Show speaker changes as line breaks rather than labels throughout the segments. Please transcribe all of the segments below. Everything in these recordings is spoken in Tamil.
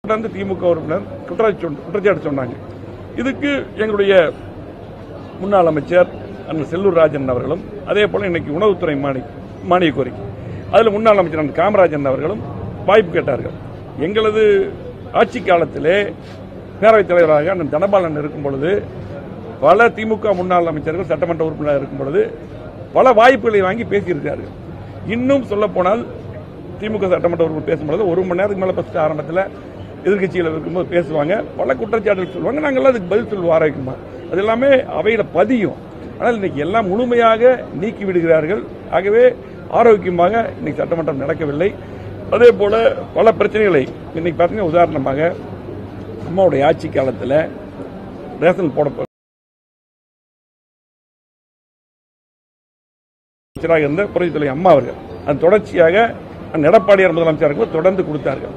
தொடர்ந்து திமுக உறுப்பினர் குற்றச்சாட்டு சொன்ன- குற்றச்சாட்டு சொன்னாங்க இதுக்கு எங்களுடைய முன்னாள் அமைச்சர் அண்ணன் செல்லூர் ராஜன் அவர்களும் அதே போல இன்னைக்கு உணவுத்துறை மானி மானிய கோரிக்கை அதில் முன்னாள் அமைச்சர் அண்ணன் காமராஜன் அவர்களும் வாய்ப்பு கேட்டார்கள் எங்களது ஆட்சி காலத்திலே பேரவைத் தலைவராக அண்ணன் தனபாலன் இருக்கும் பொழுது பல திமுக முன்னாள் அமைச்சர்கள் சட்டமன்ற உறுப்பினராக இருக்கும் பொழுது பல வாய்ப்புகளை வாங்கி பேசியிருக்கிறார்கள் இன்னும் சொல்ல போனால் திமுக சட்டமன்ற உறுப்பினர் பேசும்பொழுது ஒரு மணி நேரத்துக்கு மேலே ஃபஸ்ட்டு ஆரம்பத்தில் எதிர்க்கட்சியில் இருக்கும்போது பேசுவாங்க பல குற்றச்சாட்டுகள் சொல்லுவாங்க நாங்கள்லாம் அதுக்கு பதில் சொல்லுவோம் ஆரோக்கியமா அது எல்லாமே அவையில பதியும் ஆனால் இன்னைக்கு எல்லாம் முழுமையாக நீக்கி விடுகிறார்கள் ஆகவே ஆரோக்கியமாக இன்னைக்கு சட்டமன்றம் நடக்கவில்லை அதே போல பல பிரச்சனைகளை இன்னைக்கு பார்த்தீங்கன்னா உதாரணமாக அம்மாவுடைய ஆட்சி காலத்தில் ரேஷன் போட அமைச்சராக இருந்த புரட்சித்துறை அம்மா அவர்கள் அது தொடர்ச்சியாக அண்ணன் எடப்பாடியார் முதலமைச்சருக்கு தொடர்ந்து கொடுத்தார்கள்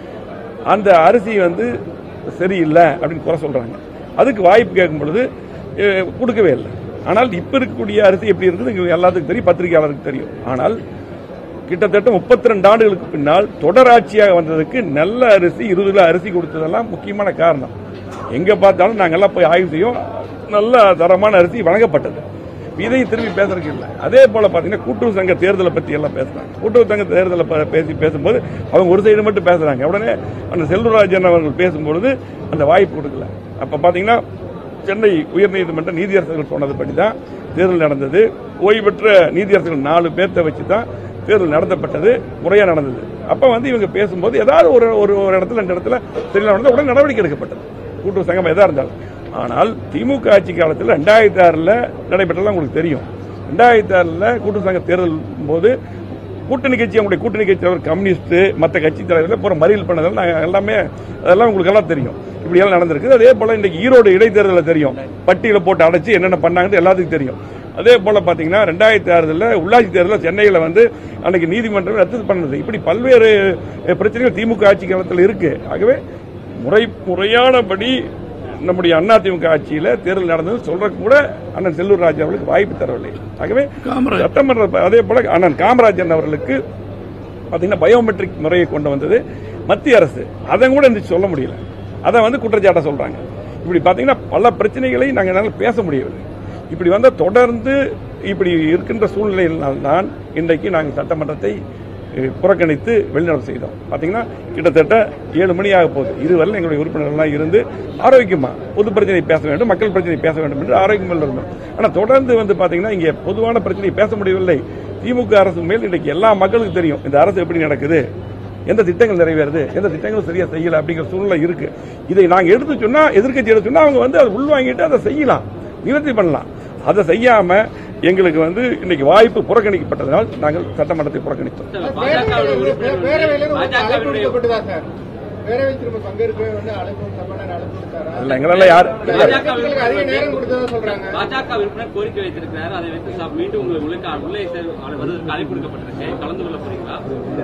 அந்த அரிசி வந்து சரியில்லை அப்படின்னு குறை சொல்றாங்க அதுக்கு வாய்ப்பு கேட்கும் பொழுது அஹ், கொடுக்கவே இல்லை ஆனால் இப்ப இருக்கக்கூடிய அரிசி எப்படி இருக்குது இங்க எல்லாத்துக்கும் தெரியும் பத்திரிகையாளருக்கு தெரியும் ஆனால் கிட்டத்தட்ட முப்பத்தி ரெண்டு ஆண்டுகளுக்கு பின்னால் தொடராட்சியாக வந்ததுக்கு நல்ல அரிசி இருபது கிலோ அரிசி கொடுத்ததெல்லாம் முக்கியமான காரணம் எங்க பார்த்தாலும் நாங்கெல்லாம் போய் ஆய்வு செய்யும் நல்ல தரமான அரிசி வழங்கப்பட்டது இதையும் திரும்பி பேசுறதுக்கு இல்லை அதே போல பாத்தீங்கன்னா கூட்டுறவு சங்க தேர்தலை பத்தி எல்லாம் பேசுறாங்க கூட்டுறவு சங்க தேர்தலை ப- பேசி பேசும்போது அவங்க ஒரு சைடு மட்டும் பேசுறாங்க உடனே அந்த செல்வராஜன் அவர்கள் பேசும்பொழுது அந்த வாய்ப்பு கொடுக்கல அப்ப பாத்தீங்கன்னா சென்னை உயர்நீதிமன்ற நீதியரசர்கள் சொன்னதுபடி தான் தேர்தல் நடந்தது ஓய்வு பெற்ற நீதியரசர்கள் நாலு பேர்த்த வச்சு தான் தேர்தல் நடத்தப்பட்டது முறையா நடந்தது அப்ப வந்து இவங்க பேசும்போது ஏதாவது ஒரு ஒரு ஒரு இடத்துல ரெண்டு இடத்துல தெரியல நடந்தது உடனே நடவடிக்கை எடுக்கப்பட்டது கூட்டுறவு சங்கம் எதா இருந்தாலும் ஆனால் திமுக ஆட்சி காலத்தில் ரெண்டாயிரத்தி ஆறில் நடைபெற்றலாம் உங்களுக்கு தெரியும் ரெண்டாயிரத்தி ஆறில் கூட்டுறவு சங்க தேர்தல் போது கூட்டணி கட்சி அவங்களுடைய கூட்டணி கட்சி தலைவர் கம்யூனிஸ்ட் மற்ற கட்சி தலைவர்கள் பூரா மறியல் பண்ணதெல்லாம் நாங்க எல்லாமே அதெல்லாம் உங்களுக்கு எல்லாம் தெரியும் இப்படி எல்லாம் நடந்திருக்கு அதே போல இன்னைக்கு ஈரோடு இடைத்தேர்தலில் தெரியும் பட்டியல போட்டு அடைச்சு என்னென்ன பண்ணாங்கன்னு எல்லாத்துக்கும் தெரியும் அதே போல பாத்தீங்கன்னா ரெண்டாயிரத்தி ஆறுல உள்ளாட்சி தேர்தலில் சென்னையில் வந்து அன்னைக்கு நீதிமன்றம் ரத்து பண்ணது இப்படி பல்வேறு அஹ், பிரச்சனைகள் திமுக ஆட்சி காலத்தில் இருக்கு ஆகவே முறை முறையானபடி நம்முடைய அதிமுக ஆட்சியில தேர்தல் நடந்தது சொல்ற கூட அண்ணன் செல்லூர் ராஜு அவர்களுக்கு வாய்ப்பு தரவில்லை ஆகவே சட்டமன்ற அதே போல அண்ணன் காமராஜன் அவர்களுக்கு பாத்தீங்கன்னா பயோமெட்ரிக் முறையை கொண்டு வந்தது மத்திய அரசு அதை கூட இந்த சொல்ல முடியல அதை வந்து குற்றச்சாட்டை சொல்றாங்க இப்படி பாத்தீங்கன்னா பல பிரச்சனைகளை நாங்கள் என்னால் பேச முடியவில்லை இப்படி வந்த தொடர்ந்து இப்படி இருக்கின்ற சூழ்நிலையில்தான் இன்றைக்கு நாங்கள் சட்டமன்றத்தை அஹ், புறக்கணித்து வெளிநடப்பு செய்தோம் பாத்தீங்கன்னா கிட்டத்தட்ட ஏழு மணி ஆக போகுது இதுவரை எங்களுடைய உறுப்பினர்கள்லாம் இருந்து ஆரோக்கியமா பொது பிரச்சனை பேச வேண்டும் மக்கள் பிரச்சனை பேச வேண்டும் என்று ஆரோக்கியமாக இருந்தோம் ஆனால் தொடர்ந்து வந்து பாத்தீங்கன்னா இங்கே பொதுவான பிரச்சனையை பேச முடியவில்லை திமுக அரசு மேல் இன்றைக்கு எல்லா மக்களுக்கும் தெரியும் இந்த அரசு எப்படி நடக்குது எந்த திட்டங்கள் நிறைவேறுது எந்த திட்டங்களும் சரியா செய்யல அப்படிங்கிற சூழ்நிலை இருக்கு இதை நாங்க எடுத்து சொன்னா எதிர்க்கட்சி எடுத்து சொன்னா அவங்க வந்து அதை உள்வாங்கிட்டு அதை செய்யலாம் நிவர்த்தி பண்ணலாம் அதை செய்யாம எங்களுக்கு வந்து இன்னைக்கு வாய்ப்பு புறக்கணிக்கப்பட்டதனால் நாங்கள் சட்டமன்றத்தை புறக்கணித்தோம்
பாஜகவுடைய உறுப்பினர்
பேரவையில இருந்து
பாஜக
அழைப்பு
வினுடைய
விடுக்கப்பட்டதா சார் பேரவை திரும்ப பங்கேற்க வந்து அழைப்பு சம்பளம் அழைப்பு கொடுத்தாரா
இல்ல எங்களால யார் இல்ல.
எதிர்க்கட்சிகளுக்கு அதிக நேரம் கொடுத்ததா சொல்றாங்க
பாஜக உறுப்பினர் கோரிக்கை வைத்திருக்கிறார் அதை வைத்து சா- மீண்டும் உங்களுக்கு உள்ளே உள்ளே செல்- வருவதற்கு அழைப்பு கொடுக்கப்பட்டிருக்கு கலந்து கொள்ள போறீங்களா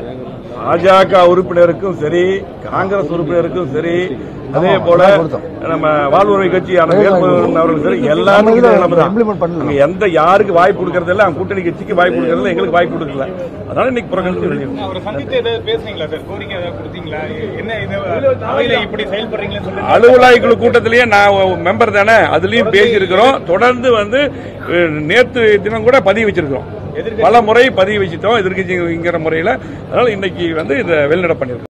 பாஜக உறுப்பினருக்கும் சரி காங்கிரஸ் உறுப்பினருக்கும் சரி அதே போல நம்ம வாழ்வுரிமை கட்சியான வேல்முருகன் அவர்களுக்கும் சரி எல்லாத்துக்கும் இதே நிலைமை தான். அங்க எந்த யாருக்கு வாய்ப்பு கொடுக்கறது இல்ல அவங்க கூட்டணி கட்சிக்கு வாய்ப்பு கொடுக்கறது இல்ல எங்களுக்கு வாய்ப்பு கொடுக்கல அதனால இன்னைக்கு புறக்கணிச்சு வெளியே
அவரை சந்தித்து ஏதாவது பேசுனீங்களா சார் கோரிக்கை ஏதாவது கொடுத்தீங்களா என்ன இது அவையில இப்படி செயல்படுறீங்கன்னு சொல்லி
அலுவலாய் குழு கூட்டத்திலேயே நான் மெம்பர் தானே அதுலயும் பேசியிருக்கிறோம் தொடர்ந்து வந்து அஹ், நேத்து தினம் கூட பதிவு வச்சிருக்கிறோம் பல முறை பதிவு வச்சுட்டோம் எதிர்கட்சிங்கிற முறையில அதனால இன்னைக்கு வந்து இதை வெளிநட பண்ணிருக்கோம்